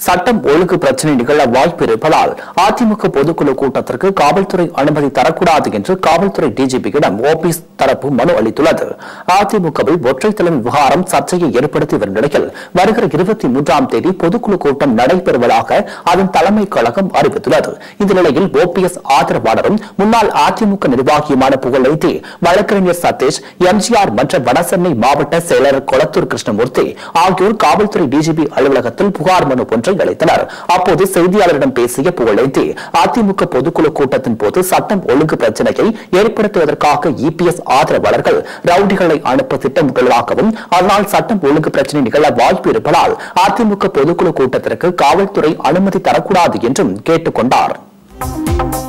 சட்டம் ஒழுங்கு பிரச்சினை நிகழ வாய்ப்பு இருப்பதால் அதிமுக பொதுக்குழு கூட்டத்திற்கு காவல்துறை அனுமதி தரக்கூடாது என்று காவல்துறை டிஜிபியிடம் ஓபிஎஸ் தரப்பு மனு அளித்துள்ளது அதிமுகவில் ஒற்றை தலைமை விவகாரம் சர்ச்சையை ஏற்படுத்தி வரும் நிலையில் வருகிற இருபத்தி மூன்றாம் தேதி பொதுக்குழு கூட்டம் நடைபெறுவதாக அதன் தலைமை கழகம் அறிவித்துள்ளது இந்த நிலையில் ஓபிஎஸ் ஆதரவாளரும் முன்னாள் அதிமுக நிர்வாகியுமான புகழேந்தி வழக்கறிஞர் சதீஷ் எம்ஜிஆர் மன்ற வடசென்னை மாவட்ட செயலர் கொளத்தூர் கிருஷ்ணமூர்த்தி ஆகியோர் காவல்துறை டிஜிபி அலுவலகத்தில் புகார் மனு ஒன்றை அளித்தனர் அப்போது செய்தியாளரிடம் பேசிய புகழேந்தி அதிமுக பொதுக்குழு கூட்டத்தின் போது சட்டம் ஒழுங்கு பிரச்சனையை ஏற்படுத்துவதற்காக இபிஎஸ் ஆதரவாளர்கள் ரவுடிகளை அனுப்ப திட்டமிட்டுள்ளதாகவும் அதனால் சட்டம் ஒழுங்கு பிரச்சனை நிகழ வாய்ப்பு இருப்பதால் அதிமுக பொதுக்குழு கூட்டத்திற்கு காவல்துறை அனுமதி தரக்கூடாது என்றும் கேட்டுக் கொண்டார்